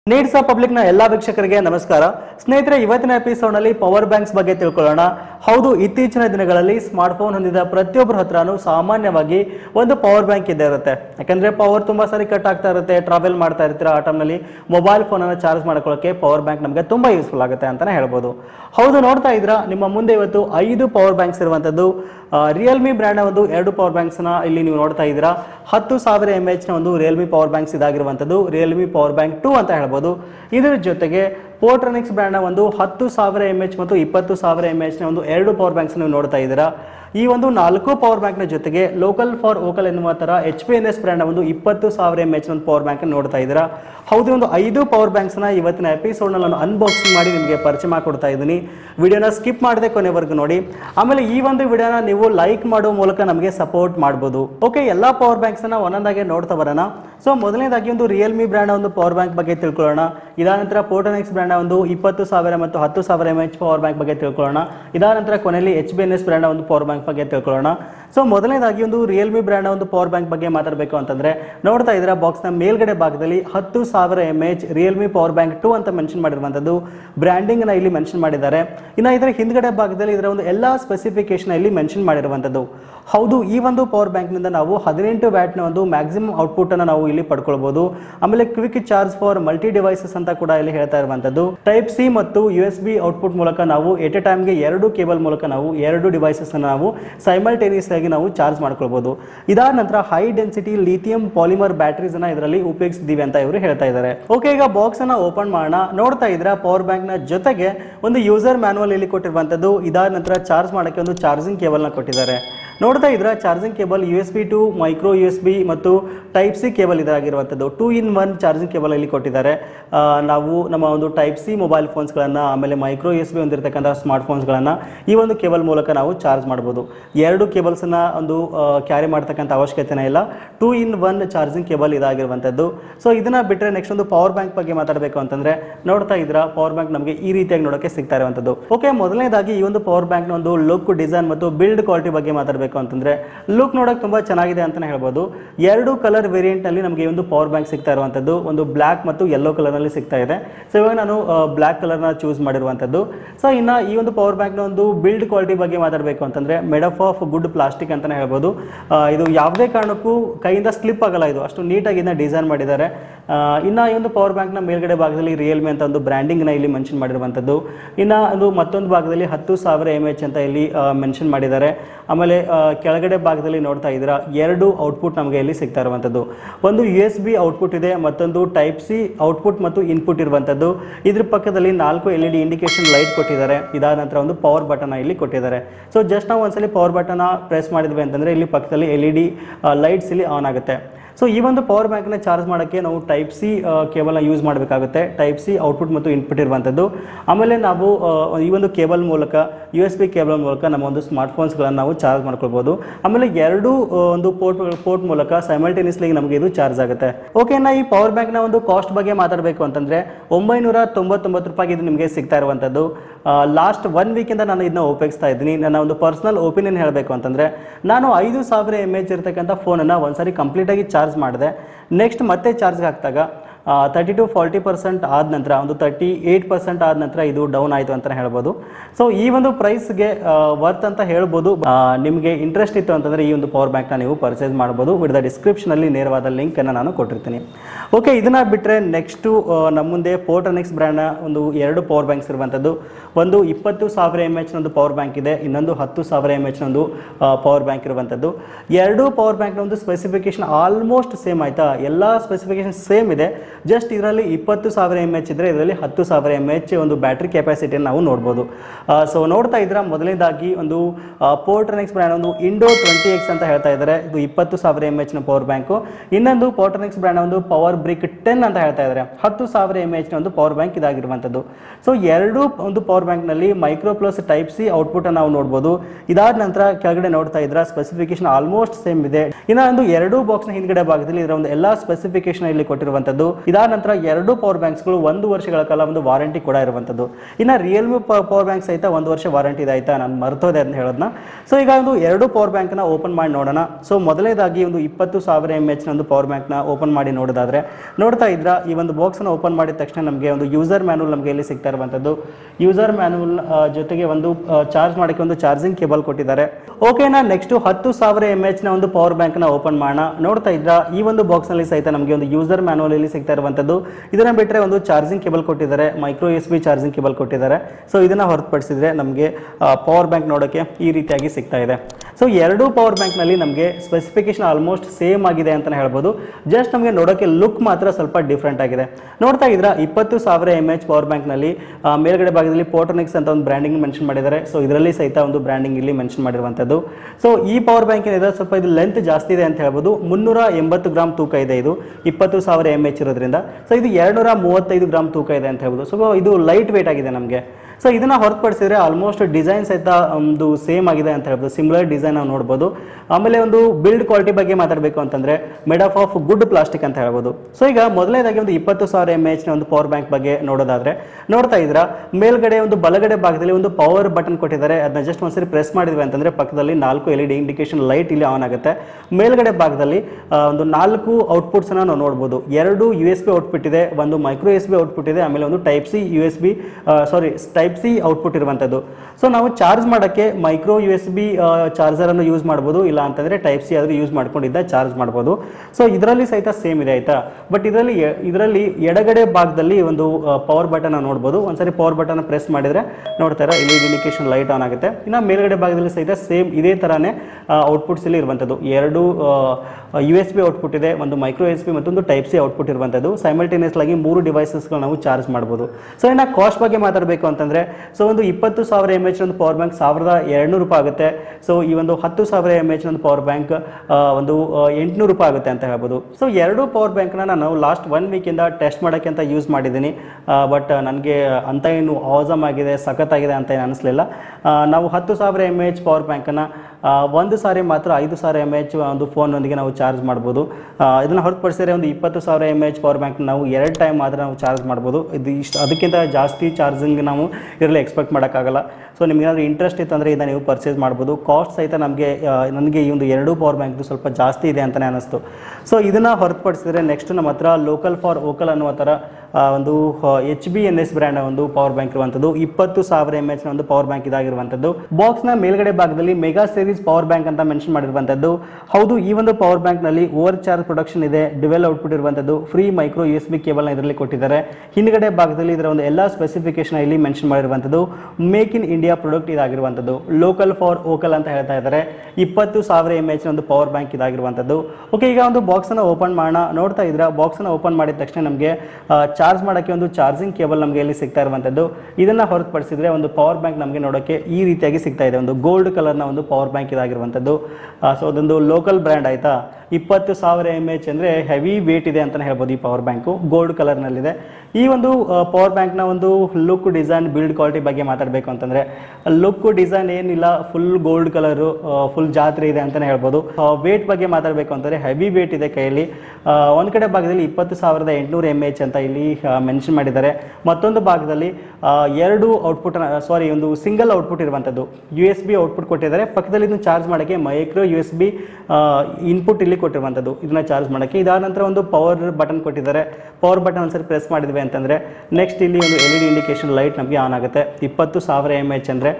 needs public ನ ಎಲ್ಲಾ ವೀಕ್ಷಕರಿಗೆ ನಮಸ್ಕಾರ ಸ್ನೇಹಿತರೆ ಇವತ್ತಿನ ಎಪಿಸೋಡ್ ನಲ್ಲಿ ಪವರ್ ಬ್ಯಾಂಕ್ಸ್ ಬಗ್ಗೆ ತಿಳ್ಕೊಳ್ಳೋಣ ಹೌದು ಇತ್ತೀಚಿನ ದಿನಗಳಲ್ಲಿ ಸ್ಮಾರ್ಟ್ ಫೋನ್ ಹೊಂದಿದ ಪ್ರತಿಯೊಬ್ಬರ ಹತ್ರನೂ ಸಾಮಾನ್ಯವಾಗಿ ಒಂದು ಪವರ್ ಬ್ಯಾಂಕ್ ಇದ್ದೇ ಇರುತ್ತೆ ಯಾಕಂದ್ರೆ ಪವರ್ ತುಂಬಾ ಸಾರಿ ಕಟ್ ಆಗ್ತಾ ಇರುತ್ತೆ ಟ್ರಾವೆಲ್ ಮಾಡ್ತಾ ಇರ್ತೀರಾ ಆ ಟೈಮ್ನಲ್ಲಿ ಮೊಬೈಲ್ ಫೋನ್ ಅನ್ನು ಚಾರ್ಜ್ ಮಾಡ್ಕೊಳ್ಳೋಕೆ ಪವರ್ ಬ್ಯಾಂಕ್ ನಮಗೆ ತುಂಬಾ ಯೂಸ್ಫುಲ್ ಆಗುತ್ತೆ ಅಂತಾನೆ ಹೇಳ್ಬೋದು ಹೌದು ನೋಡ್ತಾ ಇದ್ರ ನಿಮ್ಮ ಮುಂದೆ ಇವತ್ತು ಐದು ಪವರ್ ಬ್ಯಾಂಕ್ಸ್ ಇರುವಂತದ್ದು ರಿಯಲ್ಮಿ ಬ್ರ್ಯಾಂಡ್ ಒಂದು ಎರಡು ಪವರ್ ಬ್ಯಾಂಕ್ಸ್ ನ ಇಲ್ಲಿ ನೀವು ನೋಡ್ತಾ ಇದ್ದೀರಾ ಹತ್ತು ಸಾವಿರ ಎಂ ಎಚ್ ನ ಒಂದು ರಿಯಲ್ಮಿ ಪವರ್ ಬ್ಯಾಂಕ್ಸ್ ಇದಾಗಿರುವಂತದ್ದು ರಿಯಲ್ಮಿ ಪವರ್ ಬ್ಯಾಂಕ್ ಟೂ ಅಂತ ಹೇಳ್ಬೋದು ಇದರ ಜೊತೆಗೆ ಪೋರ್ಟ್ರನಿಕ್ಸ್ ಬ್ರ್ಯಾಂಡ್ ನ ಒಂದು ಹತ್ತು ಸಾವಿರ ಎಂ ಎಚ್ ಮತ್ತು ಇಪ್ಪತ್ತು ಸಾವಿರ ಎಂ ಎಚ್ ನ ಒಂದು ಎರಡು ಪವರ್ ಬ್ಯಾಂಕ್ಸ್ ನೀವು ನೋಡ್ತಾ ಇದ್ದೀರಾ ಈ ಒಂದು ನಾಲ್ಕು ಪವರ್ ಬ್ಯಾಂಕ್ ನ ಜೊತೆಗೆ ಲೋಕಲ್ ಫಾರ್ ಓಕಲ್ ಎನ್ನುವ ತರ H P N S brand ನ ಒಂದು ಇಪ್ಪತ್ತು ಸಾವಿರ ಎಂ ಎಚ್ ಒಂದು ಪವರ್ ಬ್ಯಾಂಕ್ ನೋಡ್ತಾ ಇದ್ದೀರಾ ಹೌದು ಒಂದು ಐದು ಪವರ್ ಬ್ಯಾಂಕ್ಸ್ ನ ಇವತ್ತಿನ ಎಪಿಸೋಡ್ ನಲ್ಲಿ ನಾನು ಅನ್ಬಾಕ್ಸಿಂಗ್ ಮಾಡಿ ನಿಮಗೆ ಪರಿಚಯ ಮಾಡಿಕೊಡ್ತಾ ಇದ್ದೀನಿ ವಿಡಿಯೋನ ಸ್ಕಿಪ್ ಮಾಡದೆ ಕೊನೆವರೆಗೂ ನೋಡಿ ಆಮೇಲೆ ಈ ಒಂದು ವಿಡಿಯೋನ ನೀವು ಲೈಕ್ ಮಾಡೋ ಮೂಲಕ ನಮಗೆ ಸಪೋರ್ಟ್ ಮಾಡ್ಬೋದು ಓಕೆ ಎಲ್ಲಾ ಪವರ್ ಬ್ಯಾಂಕ್ಸ್ ನ ಒಂದೊಂದಾಗಿ ನೋಡ್ತಾ ಬರೋಣ ಸೊ ಮೊದಲನೇದಾಗಿ ಒಂದು ರಿಯಲ್ಮಿ ಬ್ರ್ಯಾಂಡ್ ಒಂದು ಪವರ್ ಬ್ಯಾಂಕ್ ಬಗ್ಗೆ ತಿಳ್ಕೊಳ್ಳೋಣ ಇದಾದ ನಂತರ ಪೋಟೋನಿಕ್ಸ್ ಬ್ರ್ಯಾಂಡ್ ಒಂದು ಇಪ್ಪತ್ತು ಸಾವಿರ ಮತ್ತು ಹತ್ತು ಸಾವಿರ ಎಂ ಎಚ್ ಪವರ್ ಬ್ಯಾಂಕ್ ಬಗ್ಗೆ ತಿಳ್ಕೊಳ್ಳೋಣ ಇದಾದ ನಂತರ ಕೊನೆಯಲ್ಲಿ H B N S brand ಒಂದು ಪವರ್ ಬ್ಯಾಂಕ್ ಬಗ್ಗೆ ತಿಳ್ಕೊಳ್ಳೋಣ ಸೊ ಮೊದಲನೇದಾಗಿ ಒಂದು ರಿಯಲ್ಮಿ ಬ್ರ್ಯಾಂಡ್ ಒಂದು ಪವರ್ ಬ್ಯಾಂಕ್ ಬಗ್ಗೆ ಮಾತಾಡಬೇಕು ಅಂತಂದ್ರೆ ನೋಡ್ತಾ ಇದ್ರೆ ಬಾಕ್ಸ್ನ ಮೇಲ್ಗಡೆ ಭಾಗದಲ್ಲಿ ಹತ್ತು ಸಾವಿರ M H Realme power bank two ಅಂತ ಮೆನ್ಷನ್ ಮಾಡಿರುವಂಥದ್ದು ಬ್ರ್ಯಾಂಡಿಂಗ್ ನ ಇಲ್ಲಿ ಮೆನ್ಷನ್ ಮಾಡಿದ್ದಾರೆ ಇನ್ನು ಇದರ ಹಿಂದ್ಗಡೆ ಭಾಗದಲ್ಲಿ ಇದರ ಒಂದು ಎಲ್ಲಾ ಸ್ಪೆಸಿಫಿಕೇಶನ್ ಇಲ್ಲಿ ಮೆನ್ಷನ್ ಮಾಡಿರುವಂಥದ್ದು ಹೌದು ಈ ಒಂದು ಪವರ್ ಬ್ಯಾಂಕ್ ನಿಂದ ನಾವು ಹದಿನೆಂಟು ವ್ಯಾಟ್ ನ ಒಂದು ಮ್ಯಾಕ್ಸಿಮಮ್ ಔಟ್ಪುಟ್ ಅನ್ನು ನಾವು ಇಲ್ಲಿ ಪಡ್ಕೊಳ್ಬಹುದು ಆಮೇಲೆ quick charge for multi devices ಅಂತ ಕೂಡ ಇಲ್ಲಿ ಹೇಳ್ತಾ ಇರುವಂತದ್ದು ಟೈಪ್ ಸಿ ಮತ್ತು ಯು ಎಸ್ ಬಿ ಔಟ್ಪುಟ್ ಮೂಲಕ ನಾವು ಎಟ್ ಎ ಟೈಮ್ಗೆ ಎರಡು ಕೇಬಲ್ ಮೂಲಕ ನಾವು ಎರಡು ಡಿವೈಸಸ್ ಅನ್ನು ನಾವು ಸೈಮಲ್ಟೇನಿಯಸ್ ಆಗಿ ನಾವು ಚಾರ್ಜ್ ಮಾಡ್ಕೊಳ್ಬಹುದು ಇದಾದ ನಂತರ high density lithium polymer batteries ಅನ್ನ ಇದರಲ್ಲಿ ಉಪಯೋಗಿಸಿದೀವಿ ಅಂತ ಇವರು ಹೇಳ್ತಾ ಇದ್ದಾರೆ ಓಕೆ ಈಗ ಬಾಕ್ಸ್ ಅನ್ನ ಓಪನ್ ಮಾಡೋಣ ನೋಡ್ತಾ ಇದ್ರೆ ಪವರ್ ಬ್ಯಾಂಕ್ ನ ಜೊತೆಗೆ ಒಂದು ಯೂಸರ್ ಮ್ಯಾನುವಲ್ ಇಲ್ಲಿ ಕೊಟ್ಟಿರುವಂತದ್ದು ಇದಾದ ನಂತರ ಚಾರ್ಜ್ ಮಾಡಕ್ಕೆ ಒಂದು ಚಾರ್ಜಿಂಗ್ ಕೇಬಲ್ ನ ಕೊಟ್ಟಿದ್ದಾರೆ ನೋಡ್ತಾ ಇದ್ರೆ charging cable U S B to micro U S B ಮತ್ತು ಟೈಪ್ ಸಿ ಕೇಬಲ್ ಇದಾಗಿರುವಂಥದ್ದು two in one charging cable ಇಲ್ಲಿ ಕೊಟ್ಟಿದ್ದಾರೆ ಆ, ನಾವು ನಮ್ಮ ಒಂದು ಟೈಪ್ ಸಿ ಮೊಬೈಲ್ ಫೋನ್ಸ್ಗಳನ್ನು ಆಮೇಲೆ ಮೈಕ್ರೋ ಯು ಎಸ್ ಬಿ ಹೊಂದಿರತಕ್ಕಂಥ ಸ್ಮಾರ್ಟ್ ಫೋನ್ಸ್ಗಳನ್ನು ಈ ಒಂದು ಕೇಬಲ್ ಮೂಲಕ ನಾವು ಚಾರ್ಜ್ ಮಾಡ್ಬೋದು ಎರಡು ಕೇಬಲ್ಸನ್ನ ಒಂದು ಕ್ಯಾರಿ ಮಾಡ್ತಕ್ಕಂಥ ಅವಶ್ಯಕತೆನೇ ಇಲ್ಲ two in one charging cable ಇದಾಗಿರುವಂಥದ್ದು ಸೊ ಇದನ್ನ ಬಿಟ್ಟರೆ ನೆಕ್ಸ್ಟ್ ಒಂದು ಪವರ್ ಬ್ಯಾಂಕ್ ಬಗ್ಗೆ ಮಾತಾಡಬೇಕು ಅಂತಂದ್ರೆ ನೋಡ್ತಾ ಇದ್ರ ಪವರ್ ಬ್ಯಾಂಕ್ ನಮಗೆ ಈ ರೀತಿಯಾಗಿ ನೋಡೋಕೆ ಸಿಗ್ತಾ ಇರುವಂಥದ್ದು ಓಕೆ ಮೊದಲನೇದಾಗಿ ಈ ಒಂದು ಪವರ್ ಬ್ಯಾಂಕ್ನ ಒಂದು ಲುಕ್ ಡಿಸೈನ್ ಮತ್ತು ಬಿಲ್ಡ್ ಕ್ವಾಲಿಟಿ ಬಗ್ಗೆ ಮಾತಾಡಬೇಕು ಅಂತಂದ್ರೆ ಲುಕ್ ನೋಡೋಕೆ ತುಂಬಾ ಚೆನ್ನಾಗಿದೆ ಅಂತಾನೆ ಹೇಳ್ಬೋದು ಎರಡು ಕಲರ್ ವೇರಿಯಂಟ್ ನಲ್ಲಿ ನಮಗೆ ಈ ಒಂದು ಪವರ್ ಬ್ಯಾಂಕ್ ಸಿಗ್ತಾ ಇರುವಂಥದ್ದು ಒಂದು ಬ್ಲ್ಯಾಕ್ ಮತ್ತು ಯೆಲ್ಲೋ ಕಲರ್ ನಲ್ಲಿ ಸಿಗ್ತಾ ಇದೆ ಸೊ ಇವಾಗ ನಾನು ಬ್ಲ್ಯಾಕ್ ಕಲರ್ನ ಚೂಸ್ ಮಾಡಿರುವಂಥದ್ದು ಸೊ ಇನ್ನ ಈ ಒಂದು ಪವರ್ ಬ್ಯಾಂಕ್ನ ಒಂದು ಬಿಲ್ಡ್ ಕ್ವಾಲಿಟಿ ಬಗ್ಗೆ ಮಾತಾಡಬೇಕು ಅಂತಂದ್ರೆ ಮೇಡಫ್ ಆಫ್ ಗುಡ್ ಪ್ಲಾಸ್ಟಿಕ್ ಅಂತಾನೆ ಹೇಳ್ಬೋದು ಆ, ಇದು ಯಾವುದೇ ಕಾರಣಕ್ಕೂ ಕೈಯಿಂದ ಸ್ಲಿಪ್ ಆಗಲ್ಲ ಇದು ಅಷ್ಟು ನೀಟಾಗಿ ಇದನ್ನ ಡಿಸೈನ್ ಮಾಡಿದ್ದಾರೆ ಆ, ಇನ್ನ ಈ ಒಂದು ಪವರ್ ಬ್ಯಾಂಕ್ನ ಮೇಲ್ಗಡೆ ಭಾಗದಲ್ಲಿ ರಿಯಲ್ಮಿ ಅಂತ ಒಂದು ಬ್ರ್ಯಾಂಡಿಂಗ್ ನ ಇಲ್ಲಿ ಮೆನ್ಷನ್ ಮಾಡಿರುವಂಥದ್ದು ಇನ್ನ ಒಂದು ಮತ್ತೊಂದು ಭಾಗದಲ್ಲಿ ಹತ್ತು ಸಾವಿರ ಎಮ್ ಎಚ್ ಅಂತ ಇಲ್ಲಿ ಮೆನ್ಷನ್ ಮಾಡಿದ್ದಾರೆ ಆಮೇಲೆ ಆ, ಕೆಳಗಡೆ ಭಾಗದಲ್ಲಿ ನೋಡ್ತಾ ಇದ್ದೀರಾ ಎರಡು ಔಟ್ಪುಟ್ ನಮಗೆ ಇಲ್ಲಿ ಸಿಗ್ತಾ ಇರುವಂಥದ್ದು ಒಂದು ಯು ಎಸ್ ಬಿ ಔಟ್ಪುಟ್ ಇದೆ ಮತ್ತೊಂದು ಟೈಪ್ ಸಿ ಔಟ್ಪುಟ್ ಮತ್ತು ಇನ್ಪುಟ್ ಇರುವಂಥದ್ದು ಇದ್ರ ಪಕ್ಕದಲ್ಲಿ ನಾಲ್ಕು L E D indication light ಕೊಟ್ಟಿದ್ದಾರೆ ಇದಾದ ನಂತರ ಒಂದು ಪವರ್ ಬಟನ್ ಇಲ್ಲಿ ಕೊಟ್ಟಿದ್ದಾರೆ ಸೊ ಜಸ್ಟ್ ನಾವು ಒಂದ್ಸಲಿ ಪವರ್ ಬಟನ್ ಪ್ರೆಸ್ ಮಾಡಿದ್ವಿ ಅಂತಂದ್ರೆ ಇಲ್ಲಿ ಪಕ್ಕದಲ್ಲಿ ಎಲ್ ಇ ಡಿ ಲೈಟ್ಸ್ ಇಲ್ಲಿ ಆನ್ ಆಗುತ್ತೆ ಸೊ ಈ ಒಂದು ಪವರ್ ಬ್ಯಾಂಕ್ನ ಚಾರ್ಜ್ ಮಾಡೋಕ್ಕೆ ನಾವು ಟೈಪ್ ಸಿ ಕೇಬಲ್ನ ಯೂಸ್ ಮಾಡಬೇಕಾಗುತ್ತೆ ಟೈಪ್ ಸಿ ಔಟ್ಪುಟ್ ಮತ್ತು ಇನ್ಪುಟ್ ಇರುವಂಥದ್ದು ಆಮೇಲೆ ನಾವು ಆ, ಈ ಒಂದು ಕೇಬಲ್ ಮೂಲಕ ಯು ಎಸ್ ಬಿ ಕೇಬಲ್ ಮೂಲಕ ನಮ್ಮ ಒಂದು ಸ್ಮಾರ್ಟ್ ಫೋನ್ಸ್ಗಳನ್ನು ನಾವು ಚಾರ್ಜ್ ಮಾಡ್ಕೊಳ್ಬೋದು ಆಮೇಲೆ ಎರಡು ಆ, ಒಂದು ಪೋರ್ಟ್ ಪೋರ್ಟ್ ಮೂಲಕ ಸೈಮಲ್ಟೇನಿಯಸ್ಲಿ ನಮಗೆ ಇದು ಚಾರ್ಜ್ ಆಗುತ್ತೆ ಓಕೆ ನಾ ಈ ಪವರ್ ಬ್ಯಾಂಕ್ನ ಒಂದು ಕಾಸ್ಟ್ ಬಗ್ಗೆ ಮಾತಾಡಬೇಕು ಅಂತಂದ್ರೆ ಒಂಬೈನೂರ ತೊಂಬತ್ತೊಂಬತ್ತು ರೂಪಾಯಿಗೆ ಇದು ನಿಮಗೆ ಸಿಗ್ತಾ ಇರುವಂಥದ್ದು ಲಾಸ್ಟ್ ಒನ್ ವೀಕಿಂದ ನಾನು ಇದನ್ನ ಉಪಯೋಗಿಸ್ತಾ ಇದ್ದೀನಿ ನನ್ನ ಒಂದು ಪರ್ಸನಲ್ ಒಪಿನಿಯನ್ ಹೇಳಬೇಕು ಅಂತಂದ್ರೆ ನಾನು ಐದು ಸಾವಿರ ಎಮ್ ಎಚ್ ಇರತಕ್ಕಂಥ ಫೋನನ್ನು ಒಂದ್ಸರಿ ಕಂಪ್ಲೀಟಾಗಿ ಚಾರ್ಜ್ ಮಾಡಿದೆ ನೆಕ್ಸ್ಟ್ ಮತ್ತೆ ಚಾರ್ಜ್ಗೆ ಹಾಕಿದಾಗ ತರ್ಟಿ ಟು ಫಾರ್ಟಿ ಪರ್ಸೆಂಟ್ ಆದ ನಂತರ ಒಂದು ತರ್ಟಿ ಏಯ್ಟ್ ಪರ್ಸೆಂಟ್ ಆದ ನಂತರ ಇದು ಡೌನ್ ಆಯಿತು ಅಂತ ಹೇಳ್ಬೋದು ಸೊ ಈ ಒಂದು ಪ್ರೈಸ್ಗೆ ವರ್ತ್ ಅಂತ ಹೇಳ್ಬೋದು ಆ, ನಿಮಗೆ ಇಂಟ್ರೆಸ್ಟ್ ಇತ್ತು ಅಂತಂದರೆ ಈ ಒಂದು ಪವರ್ ಬ್ಯಾಂಕ್ನ ನೀವು ಪರ್ಚೇಸ್ ಮಾಡ್ಬೋದು ವಿಡ್ ದ ಡಿಸ್ಕ್ರಿಪ್ಷನಲ್ಲಿ ನೇರವಾದ ಲಿಂಕನ್ನು ನಾನು ಕೊಟ್ಟಿರ್ತೀನಿ ಓಕೆ ಇದನ್ನ ಬಿಟ್ಟರೆ ನೆಕ್ಸ್ಟು ನಮ್ಮ ಮುಂದೆ ಪೋರ್ಟನಿಕ್ಸ್ ಬ್ರ್ಯಾಂಡ್ನ ಒಂದು ಎರಡು ಪವರ್ ಬ್ಯಾಂಕ್ಸ್ ಇರುವಂಥದ್ದು ಒಂದು ಇಪ್ಪತ್ತು ಸಾವಿರ ಎಮ್ ಎಚ್ ಒಂದು ಪವರ್ ಬ್ಯಾಂಕ್ ಇದೆ ಇನ್ನೊಂದು ಹತ್ತು ಸಾವಿರ ಎಮ್ ಎಚ್ ಒಂದು ಪವರ್ ಬ್ಯಾಂಕ್ ಇರುವಂಥದ್ದು ಎರಡು ಪವರ್ ಬ್ಯಾಂಕ್ನ ಒಂದು ಸ್ಪೆಸಿಫಿಕೇಶನ್ ಆಲ್ಮೋಸ್ಟ್ ಸೇಮ್ ಆಯ್ತಾ ಎಲ್ಲ ಸ್ಪೆಸಿಫಿಕೇಶನ್ ಸೇಮ್ ಇದೆ ಜಸ್ಟ್ ಇದರಲ್ಲಿ ಇಪ್ಪತ್ತು ಸಾವಿರ ಎಮ್ ಎಚ್ ಇದ್ರೆ ಇದರಲ್ಲಿ ಹತ್ತು ಸಾವಿರ ಎಮ್ ಎಚ್ ಒಂದು ಬ್ಯಾಟ್ರಿ ಕೆಪಾಸಿಟಿಯನ್ನು ನಾವು ನೋಡ್ಬೋದು ಸೊ ನೋಡ್ತಾ ಇದ್ರೆ ಮೊದಲನೇದಾಗಿ ಒಂದು ಪೋರ್ಟನಿಕ್ಸ್ ಬ್ರ್ಯಾಂಡ್ ಒಂದು ಇಂಡೋ ಟ್ವೆಂಟಿ ಎಕ್ಸ್ ಅಂತ ಹೇಳ್ತಾ ಇದ್ದಾರೆ ಇದು ಇಪ್ಪತ್ತು ಸಾವಿರ ಎಮ್ ಎಚ್ ನ ಪವರ್ ಬ್ಯಾಂಕು ಇನ್ನೊಂದು ಪೋರ್ಟನಿಕ್ಸ್ ಬ್ರ್ಯಾಂಡ್ ಒಂದು ಪವರ್ ಬ್ರಿಕ್ ಟೆನ್ ಅಂತ ಹೇಳ್ತಾ ಇದ್ದಾರೆ ಹತ್ತು ಸಾವಿರ ಎಮ್ ಎಚ್ ನ ಒಂದು ಪವರ್ ಬ್ಯಾಂಕ್ ಇದಾಗಿರುವಂಥದ್ದು ಸೊ ಎರಡು ಒಂದು ಪವರ್ ಬ್ಯಾಂಕ್ ನಲ್ಲಿ micro plus type C output ನಾವು ನೋಡಬಹುದು ಇದಾದ ನಂತರ ಕೆಳಗಡೆ ನೋಡ್ತಾ ಇದ್ರೆ ಸ್ಪೆಸಿಫಿಕೇಶನ್ ಆಲ್ಮೋಸ್ಟ್ ಸೇಮ್ ಇದೆ ಇನ್ನ ಒಂದು ಎರಡು ಬಾಕ್ಸ್ ನ ಹಿಂದ್ಗಡೆ ಭಾಗದಲ್ಲಿ ಇದರ ಒಂದು ಎಲ್ಲಾ ಸ್ಪೆಸಿಫಿಕೇಶನ್ ಇಲ್ಲಿ ಕೊಟ್ಟಿರುವಂತದ್ದು ಇದಾದ ನಂತರ ಎರಡು ಪವರ್ ಬ್ಯಾಂಕ್ಸ್ಗಳು ಒಂದು ವರ್ಷಗಳ ಕಾಲ ಒಂದು ವಾರಂಟಿ ಕೂಡ ಇರುವಂಥದ್ದು ಇನ್ನು ರಿಯಲ್ಮಿ ಪವರ್ ಬ್ಯಾಂಕ್ ಸಹಿತ ಒಂದು ವರ್ಷ ವಾರಂಟಿ ಇದೆ ಆಯ್ತಾ ನಾನು ಮರ್ತೋದೆ ಅಂತ ಹೇಳೋದನ್ನ ಸೊ ಈಗ ಒಂದು ಎರಡು ಪವರ್ ಬ್ಯಾಂಕ್ನ ಓಪನ್ ಮಾಡಿ ನೋಡೋಣ ಸೊ ಮೊದಲನೇದಾಗಿ ಒಂದು ಇಪ್ಪತ್ತು ಸಾವಿರ ಎಮ್ ಎಚ್ನ ಒಂದು ಪವರ್ ಬ್ಯಾಂಕ್ನ ಓಪನ್ ಮಾಡಿ ನೋಡೋದಾದ್ರೆ ನೋಡ್ತಾ ಇದ್ರ ಈ ಒಂದು ಬಾಕ್ಸನ್ನು ಓಪನ್ ಮಾಡಿದ ತಕ್ಷಣ ನಮಗೆ ಒಂದು ಯೂಸರ್ ಮ್ಯಾನುವಲ್ ನಮಗೆ ಇಲ್ಲಿ ಸಿಗ್ತಾ ಇರುವಂಥದ್ದು ಯೂಸರ್ ಮ್ಯಾನುವಲ್ ಜೊತೆಗೆ ಒಂದು ಚಾರ್ಜ್ ಮಾಡೋಕ್ಕೆ ಒಂದು ಚಾರ್ಜಿಂಗ್ ಕೇಬಲ್ ಕೊಟ್ಟಿದ್ದಾರೆ ಓಕೆನಾ ನೆಕ್ಸ್ಟ್ ಹತ್ತು ಸಾವಿರ ಎಮ್ ಎಚ್ನ ಒಂದು ಪವರ್ ಬ್ಯಾಂಕ್ನ ಓಪನ್ ಮಾಡೋಣ ನೋಡ್ತಾ ಇದ್ರ ಈ ಒಂದು ಬಾಕ್ಸ್ನಲ್ಲಿ ಸಹಿತ ನಮಗೆ ಒಂದು ಯೂಸರ್ ಮ್ಯಾನುವಲ್ ಇಲ್ಲಿ ಸಿಗ್ತಾ ಇರುವಂಥದ್ದು ಇದನ್ನ ಬಿಟ್ಟರೆ ಒಂದು ಚಾರ್ಜಿಂಗ್ ಕೇಬಲ್ ಕೊಟ್ಟಿದ್ದಾರೆ micro S B charging cable ಕೊಟ್ಟಿದ್ದಾರೆ ಸೊ ಇದನ್ನ ಹೊರತುಪಡಿಸಿದ್ರೆ ನಮಗೆ ಪವರ್ ಬ್ಯಾಂಕ್ ನೋಡೋಕ್ಕೆ ಈ ರೀತಿಯಾಗಿ ಸಿಗ್ತಾ ಇದೆ ಸೊ ಎರಡೂ ಪವರ್ ಬ್ಯಾಂಕ್ನಲ್ಲಿ ನಮಗೆ ಸ್ಪೆಸಿಫಿಕೇಶನ್ ಆಲ್ಮೋಸ್ಟ್ ಸೇಮ್ ಆಗಿದೆ ಅಂತಲೇ ಹೇಳ್ಬೋದು ಜಸ್ಟ್ ನಮಗೆ ನೋಡೋಕ್ಕೆ ಲುಕ್ ಮಾತ್ರ ಸ್ವಲ್ಪ ಡಿಫ್ರೆಂಟ್ ಆಗಿದೆ ನೋಡ್ತಾ ಇದ್ರ ಇಪ್ಪತ್ತು ಸಾವಿರ ಎಮ್ ಎಚ್ ಪವರ್ ಬ್ಯಾಂಕ್ನಲ್ಲಿ ಮೇಲ್ಗಡೆ ಭಾಗದಲ್ಲಿ ಪೋಟೋನಿಕ್ಸ್ ಅಂತ ಒಂದು ಬ್ರ್ಯಾಂಡಿಂಗ್ ಮೆನ್ಷನ್ ಮಾಡಿದ್ದಾರೆ ಸೊ ಇದರಲ್ಲಿ ಸಹಿತ ಒಂದು ಬ್ರ್ಯಾಂಡಿಂಗ್ ಇಲ್ಲಿ ಮೆನ್ಷನ್ ಮಾಡಿರುವಂಥದ್ದು ಸೊ ಈ ಪವರ್ ಬ್ಯಾಂಕ್ ಏನಿದೆ ಸ್ವಲ್ಪ ಇದು ಲೆಂತ್ ಜಾಸ್ತಿ ಇದೆ ಅಂತ ಹೇಳ್ಬೋದು ಮುನ್ನೂರ ಎಂಬತ್ತು ಗ್ರಾಮ್ ತೂಕ ಇದೆ ಇದು ಇಪ್ಪತ್ತು ಸಾವಿರ ಎಮ್ ಎಚ್ ಇರೋದ್ರಿಂದ ಸೊ ಇದು ಎರಡುನೂರ ಮೂವತ್ತೈದು ಗ್ರಾಮ್ ತೂಕ ಇದೆ ಅಂತ ಹೇಳ್ಬೋದು ಸೊ ಇದು ಲೈಟ್ ವೇಟ್ ಆಗಿದೆ ನಮಗೆ ಸೊ ಇದನ್ನ ಹೊರತುಪಡಿಸಿದ್ರೆ ಆಲ್ಮೋಸ್ಟ್ ಡಿಸೈನ್ ಸಹಿತ ಒಂದು ಸೇಮ್ ಆಗಿದೆ ಅಂತ ಹೇಳ್ಬೋದು ಸಿಮಿಲರ್ ಡಿಸೈನ್ ನಾವು ನೋಡ್ಬೋದು ಆಮೇಲೆ ಒಂದು ಬಿಲ್ಡ್ ಕ್ವಾಲಿಟಿ ಬಗ್ಗೆ ಮಾತಾಡಬೇಕು ಅಂತಂದ್ರೆ made of of good plastic ಅಂತ ಹೇಳ್ಬೋದು ಸೊ ಈಗ ಮೊದಲನೇದಾಗಿ ಒಂದು ಇಪ್ಪತ್ತು ಸಾವಿರ ಎಮ್ ಎಚ್ನ ಒಂದು ಪವರ್ ಬ್ಯಾಂಕ್ ಬಗ್ಗೆ ನೋಡೋದಾದ್ರೆ ನೋಡ್ತಾ ಇದ್ರ ಮೇಲ್ಗಡೆ ಒಂದು ಬಲಗಡೆ ಭಾಗದಲ್ಲಿ ಒಂದು ಪವರ್ ಬಟನ್ ಕೊಟ್ಟಿದ್ದಾರೆ ಅದನ್ನ ಜಸ್ಟ್ ಒಂದ್ಸರಿ ಪ್ರೆಸ್ ಮಾಡಿದ್ವಿ ಅಂತಂದ್ರೆ ಪಕ್ಕದಲ್ಲಿ ನಾಲ್ಕು L E D indication light ಇಲ್ಲಿ ಆನ್ ಆಗುತ್ತೆ ಮೇಲ್ಗಡೆ ಭಾಗದಲ್ಲಿ ಆ, ಒಂದು ನಾಲ್ಕು ಔಟ್ಪುಟ್ಸ್ ನಾವು ನೋಡ್ಬೋದು ಎರಡು ಯು ಎಸ್ ಬಿ ಔಟ್ಪುಟ್ ಇದೆ ಒಂದು ಮೈಕ್ರೋ ಎಸ್ ಬಿ ಔಟ್ಪುಟ್ ಇದೆ ಆಮೇಲೆ ಒಂದು type C U S B sorry type C output ಇರುವಂಥದ್ದು ಸೊ ನಾವು ಚಾರ್ಜ್ ಮಾಡೋಕ್ಕೆ ಮೈಕ್ರೋ ಯು ಎಸ್ ಬಿ ಚಾರ್ಜರನ್ನು ಯೂಸ್ ಮಾಡ್ಬೋದು ಇಲ್ಲ ಅಂತಂದರೆ ಟೈಪ್ ಸಿ ಆದರೂ ಯೂಸ್ ಮಾಡ್ಕೊಂಡಿದ್ದ ಚಾರ್ಜ್ ಮಾಡ್ಬೋದು ಸೊ ಇದರಲ್ಲಿ ಸಹಿತ ಸೇಮ್ ಇದೆ ಆಯಿತಾ ಬಟ್ ಇದರಲ್ಲಿ ಇದರಲ್ಲಿ ಎಡಗಡೆ ಭಾಗದಲ್ಲಿ ಒಂದು ಪವರ್ ಬಟನ್ ನೋಡ್ಬೋದು ಒಂದ್ಸರಿ ಪವರ್ ಬಟನ್ ಪ್ರೆಸ್ ಮಾಡಿದರೆ ನೋಡ್ತಾರೆ ಇಲ್ಲಿ ಇಂಡಿಕೇಶನ್ ಲೈಟ್ ಆನ್ ಆಗುತ್ತೆ ಇನ್ನು ಮೇಲ್ಗಡೆ ಭಾಗದಲ್ಲಿ ಸಹಿತ ಸೇಮ್ ಇದೇ ಥರನೇ ಔಟ್ಪುಟ್ಸ್ ಇಲ್ಲಿ ಇರುವಂಥದ್ದು ಎರಡು ಯು ಎಸ್ ಬಿ ಔಟ್ಪುಟ್ ಇದೆ ಒಂದು ಮೈಕ್ರೋ ಎಸ್ ಬಿ ಮತ್ತೊಂದು ಟೈಪ್ ಸಿ ಔಟ್ಪುಟ್ ಇರುವಂಥದ್ದು ಸೈಮಲ್ಟೇನಿಯಸ್ ಆಗಿ ಮೂರು ಡಿವೈಸಸ್ಗಳು ನಾವು ಚಾರ್ಜ್ ಮಾಡ್ಬೋದು ಸೊ ಇನ್ನು ಕಾಸ್ಟ್ ಬಗ್ಗೆ ಮಾತಾಡಬೇಕು ಅಂತಂದರೆ ಸೊ ಒಂದು ಇಪ್ಪತ್ತು ಸಾವಿರ ಎಮ್ ಎಚ್ ಒಂದು ಪವರ್ ಬ್ಯಾಂಕ್ ಸಾವಿರದ ಎರಡುನೂರು ರೂಪಾಯಿ ಆಗುತ್ತೆ ಸೊ ಈ ಒಂದು ಹತ್ತು ಸಾವಿರ ಎಮ್ ಎಚ್ ಒಂದು ಪವರ್ ಬ್ಯಾಂಕ್ ಒಂದು ಎಂಟುನೂರು ರೂಪಾಯಿ ಆಗುತ್ತೆ ಅಂತ ಹೇಳ್ಬೋದು ಸೊ ಎರಡು ಪವರ್ ಬ್ಯಾಂಕ್ನ ನಾನು ಲಾಸ್ಟ್ ಒನ್ ವೀಕಿಂದ ಟೆಸ್ಟ್ ಮಾಡೋಕ್ಕೆ ಅಂತ ಯೂಸ್ ಮಾಡಿದ್ದೀನಿ ಬಟ್ ನನಗೆ ಅಂತ ಏನು ಆಸಮ್ ಆಗಿದೆ ಸಖತ್ತಾಗಿದೆ ಅಂತ ಏನು ಅನಿಸ್ಲಿಲ್ಲ ಆ, ನಾವು ಹತ್ತು ಸಾವಿರ ಎಮ್ ಎಚ್ ಪವರ್ ಬ್ಯಾಂಕನ್ನು ಒಂದು ಸಾರಿ ಮಾತ್ರ ಐದು ಸಾವಿರ ಎಮ್ ಎಚ್ ಒಂದು ಫೋನ್ನೊಂದಿಗೆ ನಾವು ಚಾರ್ಜ್ ಮಾಡ್ಬೋದು ಆ, ಇದನ್ನು ಹೊರತುಪಡಿಸಿದ್ರೆ ಒಂದು ಇಪ್ಪತ್ತು ಸಾವಿರ ಎಮ್ ಎಚ್ ಪವರ್ ಬ್ಯಾಂಕ್ ನಾವು ಎರಡು ಟೈಮ್ ಮಾತ್ರ ನಾವು ಚಾರ್ಜ್ ಮಾಡ್ಬೋದು ಇದು ಇಷ್ಟು ಅದಕ್ಕಿಂತ ಜಾಸ್ತಿ ಚಾರ್ಜಿಂಗ್ ನಾವು ಇದರಲ್ಲಿ ಎಕ್ಸ್ಪೆಕ್ಟ್ ಮಾಡೋಕ್ಕಾಗಲ್ಲ ಸೊ ನಿಮಗೇನಾದ್ರೂ ಇಂಟ್ರೆಸ್ಟ್ ಇತ್ತು ಅಂದರೆ ಇದನ್ನು ನೀವು ಪರ್ಚೇಸ್ ಮಾಡ್ಬೋದು ಕಾಸ್ಟ್ ಸಹಿತ ನಮಗೆ ನನಗೆ ಈ ಒಂದು ಎರಡು ಪವರ್ ಬ್ಯಾಂಕ್ದು ಸ್ವಲ್ಪ ಜಾಸ್ತಿ ಇದೆ ಅಂತಲೇ ಅನ್ನಿಸ್ತು ಸೊ ಇದನ್ನು ಹೊರತುಪಡಿಸಿದ್ರೆ ನೆಕ್ಸ್ಟ್ ನಮ್ಮ ಹತ್ರ ಲೋಕಲ್ ಫಾರ್ ವೋಕಲ್ ಅನ್ನುವ ಥರ ಆ, ಒಂದು H B N S brand ಒಂದು ಪವರ್ ಬ್ಯಾಂಕ್ ಇರುವಂಥದ್ದು ಇಪ್ಪತ್ತು ಸಾವಿರ ಎಮ್ ಎಚ್ನ ಒಂದು ಪವರ್ ಬ್ಯಾಂಕ್ ಇದಾಗಿರುವಂಥದ್ದು ಬಾಕ್ಸ್ನ ಮೇಲ್ಗಡೆ ಭಾಗದಲ್ಲಿ ಮೆಗಾ ಸೀರೀಸ್ ಪವರ್ ಬ್ಯಾಂಕ್ ಅಂತ ಮೆನ್ಷನ್ ಮಾಡಿರುವಂಥದ್ದು ಹೌದು ಈ ಒಂದು ಪವರ್ ಬ್ಯಾಂಕ್ನಲ್ಲಿ ಓವರ್ ಚಾರ್ಜ್ ಪ್ರೊಡಕ್ಷನ್ ಇದೆ ಡಿವೆಲ್ ಔಟ್ಪುಟ್ ಇರುವಂಥದ್ದು free micro U S B ಕೇಬಲ್ನ ಇದರಲ್ಲಿ ಕೊಟ್ಟಿದ್ದಾರೆ ಹಿಂದ್ಗಡೆ ಭಾಗದಲ್ಲಿ ಇದರ ಒಂದು ಎಲ್ಲ ಸ್ಪೆಸಿಫಿಕೇಶನ್ ಇಲ್ಲಿ ಮೆನ್ಷನ್ ಮಾಡಿರುವಂಥದ್ದು ಮೇಕ್ ಇನ್ ಇಂಡಿಯಾ ಪ್ರಾಡಕ್ಟ್ ಇದಾಗಿರುವಂಥದ್ದು ಲೋಕಲ್ ಫಾರ್ ಓಕಲ್ ಅಂತ ಹೇಳ್ತಾ ಇದ್ದಾರೆ ಇಪ್ಪತ್ತು ಸಾವಿರ ಎಮ್ ಎಚ್ ಒಂದು ಪವರ್ ಬ್ಯಾಂಕ್ ಇದಾಗಿರುವಂಥದ್ದು ಓಕೆ ಈಗ ಒಂದು ಬಾಕ್ಸನ್ನು ಓಪನ್ ಮಾಡೋಣ ನೋಡ್ತಾ ಇದ್ರೆ ಬಾಕ್ಸನ್ನು ಓಪನ್ ಮಾಡಿದ ತಕ್ಷಣ ನಮಗೆ ಚಾರ್ಜ್ ಮಾಡೋಕ್ಕೆ ಒಂದು ಚಾರ್ಜಿಂಗ್ ಕೇಬಲ್ ನಮಗೆ ಇಲ್ಲಿ ಸಿಗ್ತಾ ಇರುವಂಥದ್ದು ಇದನ್ನು ಹೊರತುಪಡಿಸಿದ್ರೆ ಒಂದು ಪವರ್ ಬ್ಯಾಂಕ್ ನಮಗೆ ನೋಡೋಕ್ಕೆ ಈ ರೀತಿಯಾಗಿ ಸಿಗ್ತಾ ಇದೆ ಒಂದು ಗೋಲ್ಡ್ ಕಲರ್ನ ಒಂದು ಪವರ್ ಬ್ಯಾಂಕ್ ಇದಾಗಿರುವಂಥದ್ದು ಸೊ ಅದೊಂದು ಲೋಕಲ್ ಬ್ರ್ಯಾಂಡ್ ಆಯಿತಾ ಇಪ್ಪತ್ತು ಸಾವಿರ ಎಮ್ ಎಚ್ ಅಂದರೆ ಹೆವಿ ವೇಟ್ ಇದೆ ಅಂತಲೇ ಹೇಳ್ಬೋದು ಈ ಪವರ್ ಬ್ಯಾಂಕು ಗೋಲ್ಡ್ ಕಲರ್ನಲ್ಲಿದೆ ಈ ಒಂದು ಪವರ್ ಬ್ಯಾಂಕ್ನ ಒಂದು ಲುಕ್ ಡಿಸೈನ್ ಬಿಲ್ಡ್ ಕ್ವಾಲಿಟಿ ಬಗ್ಗೆ ಮಾತಾಡಬೇಕು ಅಂತಂದರೆ ಲುಕ್ ಡಿಸೈನ್ ಏನಿಲ್ಲ ಫುಲ್ ಗೋಲ್ಡ್ ಕಲರು ಫುಲ್ ಜಾತ್ರೆ ಇದೆ ಅಂತಲೇ ಹೇಳ್ಬೋದು ವೇಟ್ ಬಗ್ಗೆ ಮಾತಾಡಬೇಕು ಅಂತಂದರೆ ಹೆವಿ ವೇಟ್ ಇದೆ ಕೈಯಲ್ಲಿ ಒಂದು ಕಡೆ ಭಾಗದಲ್ಲಿ ಇಪ್ಪತ್ತು ಸಾವಿರದ ಎಂಟುನೂರು ಎಮ್ ಎಚ್ ಅಂತ ಇಲ್ಲಿ ಮೆನ್ಷನ್ ಮಾಡಿದ್ದಾರೆ ಮತ್ತೊಂದು ಭಾಗದಲ್ಲಿ ಆ, ಎರಡು ಔಟ್ಪುಟ್ ಸಾರಿ ಒಂದು ಸಿಂಗಲ್ ಔಟ್ಪುಟ್ ಇರುವಂಥದ್ದು ಯು ಎಸ್ ಬಿ ಔಟ್ಪುಟ್ ಕೊಟ್ಟಿದ್ದಾರೆ ಪಕ್ಕದಲ್ಲಿ ಇದನ್ನು ಚಾರ್ಜ್ ಮಾಡೋಕ್ಕೆ micro U S B input ಇಲ್ಲಿ ಕೊಟ್ಟಿರುವಂಥದ್ದು ಇದನ್ನ ಚಾರ್ಜ್ ಮಾಡೋಕ್ಕೆ ಇದಾದ ನಂತರ ಒಂದು ಪವರ್ ಬಟನ್ ಕೊಟ್ಟಿದ್ದಾರೆ ಪವರ್ ಬಟನ್ ಒಂದ್ಸರಿ ಪ್ರೆಸ್ ಮಾಡಿದ್ವಿ ಅಂತಂದರೆ ನೆಕ್ಸ್ಟ್ ಇಲ್ಲಿ ಒಂದು L E D indication light ನಮಗೆ ಆನ್ ಆಗುತ್ತೆ ಇಪ್ಪತ್ತು ಸಾವಿರ ಎಮ್ ಎಚ್ ಅಂದರೆ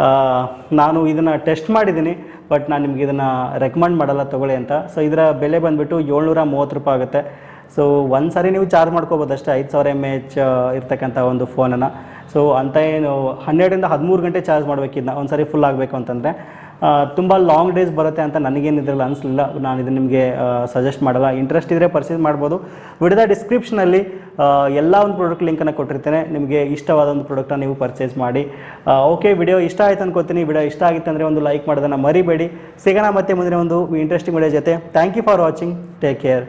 ನಾನು ಇದನ್ನು ಟೆಸ್ಟ್ ಮಾಡಿದ್ದೀನಿ ಬಟ್ ನಾನು ನಿಮ್ಗೆ ಇದನ್ನು ರೆಕಮೆಂಡ್ ಮಾಡಲ್ಲ ತಗೊಳ್ಳಿ ಅಂತ ಸೊ ಇದರ ಬೆಲೆ ಬಂದುಬಿಟ್ಟು ಏಳ್ನೂರ ಮೂವತ್ತು ರೂಪಾಯಿ ಆಗುತ್ತೆ ಸೊ ಒಂದು ಸಾರಿ ನೀವು ಚಾರ್ಜ್ ಮಾಡ್ಕೋಬೋದು ಅಷ್ಟೇ ಐದು ಸಾವಿರ ಎಮ್ ಎಚ್ ಇರ್ತಕ್ಕಂಥ ಒಂದು ಫೋನನ್ನು ಸೊ ಅಂತ ಏನು ಹನ್ನೆರಡರಿಂದ ಹದಿಮೂರು ಗಂಟೆ ಚಾರ್ಜ್ ಮಾಡಬೇಕಿದ್ನ ಒಂದು ಸಾರಿ ಫುಲ್ ಆಗಬೇಕು ಅಂತಂದರೆ ತುಂಬ ಲಾಂಗ್ ಡೇಸ್ ಬರುತ್ತೆ ಅಂತ ನನಗೇನು ಇದ್ರಲ್ಲಿ ಅನಿಸ್ಲಿಲ್ಲ ನಾನು ಇದು ನಿಮಗೆ ಸಜೆಸ್ಟ್ ಮಾಡಲ್ಲ ಇಂಟ್ರೆಸ್ಟ್ ಇದ್ದರೆ ಪರ್ಚೇಸ್ ಮಾಡ್ಬೋದು ವಿಡಿಯೋದ ಡಿಸ್ಕ್ರಿಪ್ಷನಲ್ಲಿ ಎಲ್ಲ ಒಂದು ಪ್ರಾಡಕ್ಟ್ ಲಿಂಕನ್ನು ಕೊಟ್ಟಿರ್ತೇನೆ ನಿಮಗೆ ಇಷ್ಟವಾದ ಒಂದು ಪ್ರಾಡಕ್ಟನ್ನು ನೀವು ಪರ್ಚೇಸ್ ಮಾಡಿ ಓಕೆ ವಿಡಿಯೋ ಇಷ್ಟ ಆಯ್ತು ಅನ್ಕೋತೀನಿ ವಿಡಿಯೋ ಇಷ್ಟ ಆಗಿತ್ತು ಅಂದರೆ ಒಂದು ಲೈಕ್ ಮಾಡೋದನ್ನು ಮರಿಬೇಡಿ ಸಿಗೋಣ ಮತ್ತೆ ಮುಂದಿನ ಒಂದು ಇಂಟ್ರೆಸ್ಟಿಂಗ್ ವಿಡಿಯೋ ಜೊತೆ thank you for watching take care